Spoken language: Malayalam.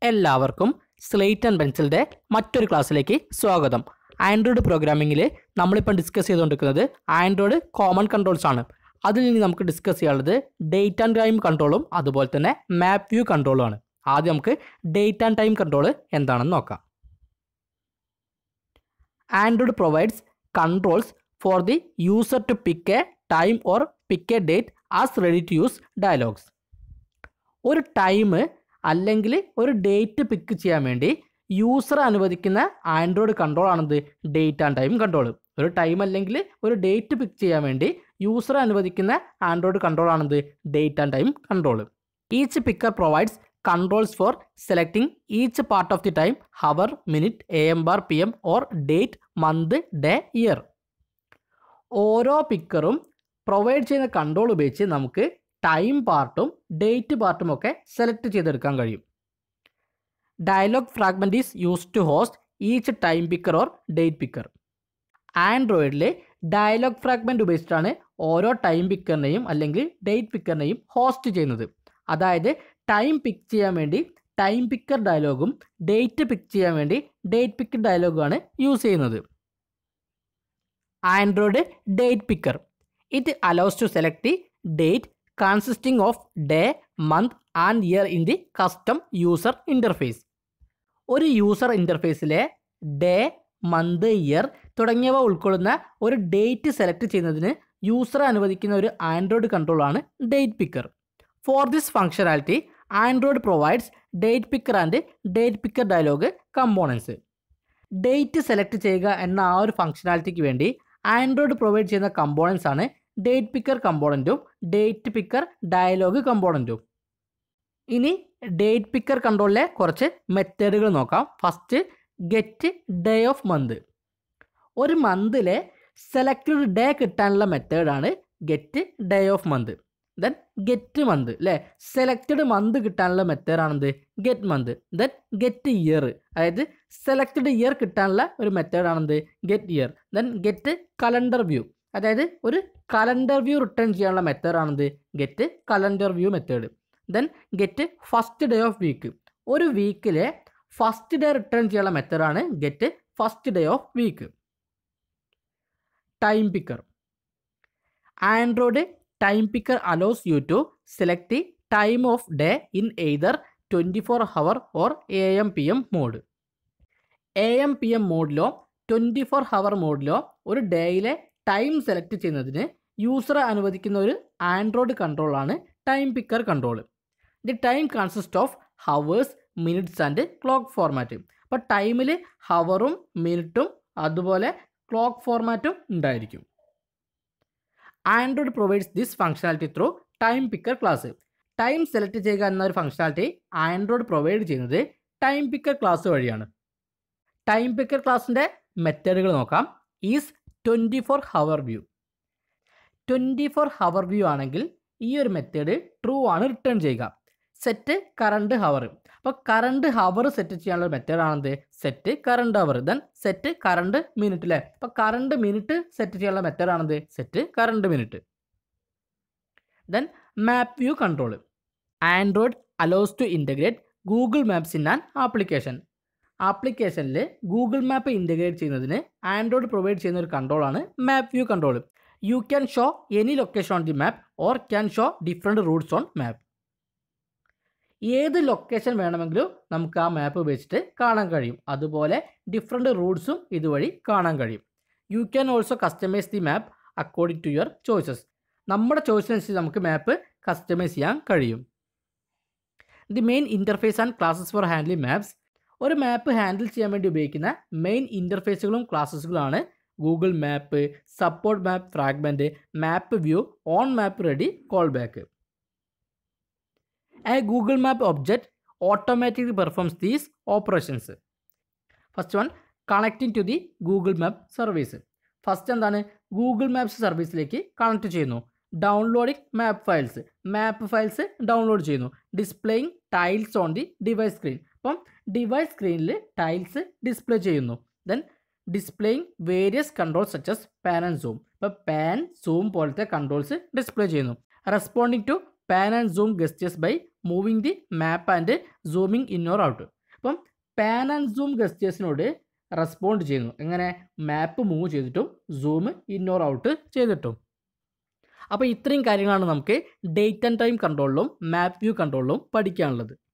എല്ലാവർക്കും സ്ലേറ്റ് ആൻഡ് പെൻസിലിൻ്റെ മറ്റൊരു ക്ലാസ്സിലേക്ക് സ്വാഗതം ആൻഡ്രോയിഡ് പ്രോഗ്രാമിങ്ങിൽ നമ്മളിപ്പം ഡിസ്കസ് ചെയ്തുകൊണ്ടിരിക്കുന്നത് ആൻഡ്രോയിഡ് കോമൺ കൺട്രോൾസ് ആണ് അതിൽ നിന്ന് നമുക്ക് ഡിസ്കസ് ചെയ്യാനുള്ളത് ഡേറ്റ് ആൻഡ് ടൈം കൺട്രോളും അതുപോലെ തന്നെ മാപ്പ് വ്യൂ കൺട്രോളും ആണ് ആദ്യം നമുക്ക് ഡേറ്റ് ആൻഡ് ടൈം കൺട്രോൾ എന്താണെന്ന് നോക്കാം Android provides controls for the user to pick a time or pick a date as ready to use dialogs ഒരു ടൈം അല്ലെങ്കിൽ ഒരു ഡേറ്റ് പിക്ക് ചെയ്യാൻ വേണ്ടി യൂസർ അനുവദിക്കുന്ന ആൻഡ്രോയിഡ് കൺട്രോൾ ആണെന്ത് ഡേറ്റ് ആൻഡ് ടൈം കൺട്രോൾ ഒരു ടൈം അല്ലെങ്കിൽ ഒരു ഡേറ്റ് പിക്ക് ചെയ്യാൻ വേണ്ടി യൂസർ അനുവദിക്കുന്ന ആൻഡ്രോയിഡ് കൺട്രോൾ ആണെന്ത് date and time control each picker provides controls for selecting each part of the time hour minute A M bar P M or date month day year ഓരോ പിക്കറും പ്രൊവൈഡ് ചെയ്യുന്ന കൺട്രോൾ ഉപയോഗിച്ച് നമുക്ക് ടൈം പാർട്ടും ഡേറ്റ് പാർട്ടും ഒക്കെ സെലക്ട് ചെയ്തെടുക്കാൻ കഴിയും dialog fragment is use to host each time picker or date picker ആൻഡ്രോയിഡിൽ ഡയലോഗ് ഫ്രാഗ്മെൻറ്റ് ഉപയോഗിച്ചിട്ടാണ് ഓരോ ടൈം പിക്കറിനെയും അല്ലെങ്കിൽ ഡേറ്റ് പിക്കറിനെയും ഹോസ്റ്റ് ചെയ്യുന്നത് അതായത് ടൈം പിക്ക് ചെയ്യാൻ വേണ്ടി ടൈം പിക്കർ ഡയലോഗും ഡേറ്റ് പിക്ക് ചെയ്യാൻ വേണ്ടി ഡേറ്റ് പിക്കർ ഡയലോഗുമാണ് യൂസ് ചെയ്യുന്നത് Android date picker it allows to select the date consisting of day month and year in the custom user interface ഒരു യൂസർ ഇൻ്റർഫേസിലെ ഡേ മന്ത് ഇയർ തുടങ്ങിയവ ഉൾക്കൊള്ളുന്ന ഒരു ഡേറ്റ് സെലക്ട് ചെയ്യുന്നതിന് യൂസർ അനുവദിക്കുന്ന ഒരു ആൻഡ്രോയിഡ് കൺട്രോളാണ് date picker for this functionality Android provides date picker and date picker dialog components date select ചെയ്യുക എന്ന ആ ഒരു ഫംഗ്ഷനാലിറ്റിക്ക് വേണ്ടി ആൻഡ്രോയിഡ് പ്രൊവൈഡ് ചെയ്യുന്ന കമ്പോണൻസ് ആണ് ഡേറ്റ് പിക്കർ കമ്പോണൻറ്റും ഡേറ്റ് പിക്കർ ഡയലോഗ് കമ്പോണൻറ്റും ഇനി ഡേറ്റ് പിക്കർ കൺട്രോളിലെ കുറച്ച് മെത്തേഡുകൾ നോക്കാം first get day of month ഒരു മന്തിലെ സെലക്റ്റഡ് ഡേ കിട്ടാനുള്ള മെത്തേഡാണ് get day of month then get month അല്ലേ സെലക്റ്റഡ് മന്ത് കിട്ടാനുള്ള മെത്തേഡാണെന്ത് get month then get year അതായത് സെലക്റ്റഡ് ഇയർ കിട്ടാനുള്ള ഒരു മെത്തേഡാണെന്ത് get year then get calendar view അതായത് ഒരു കലണ്ടർ വ്യൂ റിട്ടേൺ ചെയ്യാനുള്ള മെത്തേഡാണെന്ത് get calendar view method then get first day of week ഒരു വീക്കിലെ ഫസ്റ്റ് ഡേ റിട്ടേൺ ചെയ്യാനുള്ള മെത്തേഡാണ് get first day of week time picker Android time picker allows you to select the time of day in either twenty four hour or A M P M mode A M P M മോഡിലോ ട്വൻറ്റി ഫോർ ഹവർ മോഡിലോ ഒരു ഡേയിലെ ടൈം സെലക്ട് ചെയ്യുന്നതിന് യൂസർ അനുവദിക്കുന്ന ഒരു ആൻഡ്രോയിഡ് കൺട്രോളാണ് time picker control the time consist of hours minutes and clock format അപ്പോൾ ടൈമിൽ ഹവറും മിനിറ്റും അതുപോലെ ക്ലോക്ക് ഫോർമാറ്റും ഉണ്ടായിരിക്കും Android provides this functionality through time picker class time select ചെയ്യുക എന്ന ഒരു ഫംഗ്ഷനാലിറ്റി ആൻഡ്രോയിഡ് പ്രൊവൈഡ് ചെയ്യുന്നത് ടൈം പിക്കർ ക്ലാസ് വഴിയാണ് ടൈം പിക്കർ ക്ലാസ്സിൻ്റെ മെത്തേഡുകൾ നോക്കാം is twenty four hour view twenty four hour view ആണെങ്കിൽ ഈ ഒരു മെത്തേഡ് ട്രൂ ആണ് റിട്ടേൺ ചെയ്യുക സെറ്റ് കറണ്ട് ഹവർ അപ്പോൾ കറണ്ട് ഹവർ സെറ്റ് ചെയ്യാനുള്ള മെത്തേഡാണെന്ത് set current hour then set current minute അല്ലേ അപ്പോൾ കറണ്ട് മിനിറ്റ് സെറ്റ് ചെയ്യാനുള്ള മെത്തേഡാണെന്ത് set current minute then map view control Android allows to integrate Google maps in an application ആപ്ലിക്കേഷനിൽ ഗൂഗിൾ മാപ്പ് ഇൻ്റഗ്രേറ്റ് ചെയ്യുന്നതിന് ആൻഡ്രോയിഡ് പ്രൊവൈഡ് ചെയ്യുന്ന ഒരു കൺട്രോളാണ് map view control you can show any location on the map or can show different routes on map ഏത് ലൊക്കേഷൻ വേണമെങ്കിലും നമുക്ക് ആ മാപ്പ് ഉപയോഗിച്ചിട്ട് കാണാൻ കഴിയും അതുപോലെ ഡിഫറെൻറ്റ് റൂട്ട്സും ഇതുവഴി കാണാൻ കഴിയും you can also customize the map according to your choices നമ്മുടെ ചോയ്സിനനുസരിച്ച് നമുക്ക് മാപ്പ് കസ്റ്റമൈസ് ചെയ്യാൻ കഴിയും the main interface and classes for handling maps ഒരു മാപ്പ് ഹാൻഡിൽ ചെയ്യാൻ വേണ്ടി ഉപയോഗിക്കുന്ന മെയിൻ ഇൻ്റർഫേസുകളും ക്ലാസ്സസുകളാണ് Google map support map fragment map view on map ready call back a Google map object automatically performs these operations first one connecting to the Google map service first എന്താണ് ഗൂഗിൾ മാപ്സ് സർവീസിലേക്ക് കണക്ട് ചെയ്യുന്നു downloading map files map files download ചെയ്യുന്നു displaying tiles on the device screen അപ്പം ഡിവൈസ് സ്ക്രീനിൽ ടൈൽസ് ഡിസ്പ്ലേ ചെയ്യുന്നു then displaying various controls such as pan and zoom ഇപ്പോൾ പാൻ സൂം പോലത്തെ കൺട്രോൾസ് ഡിസ്പ്ലേ ചെയ്യുന്നു responding to pan and zoom gestures by moving the map and zooming in or out ഇപ്പം പാൻ ആൻഡ് സൂം ഗസ്റ്റേഴ്സിനോട് റെസ്പോണ്ട് ചെയ്യുന്നു എങ്ങനെ മാപ്പ് മൂവ് ചെയ്തിട്ടും സൂം ഇൻ ഓർ ഔട്ട് ചെയ്തിട്ടും അപ്പോൾ ഇത്രയും കാര്യങ്ങളാണ് നമുക്ക് ഡേറ്റ് ആൻഡ് ടൈം കൺട്രോളിലും മാപ്പ് വ്യൂ കൺട്രോളിലും പഠിക്കാനുള്ളത്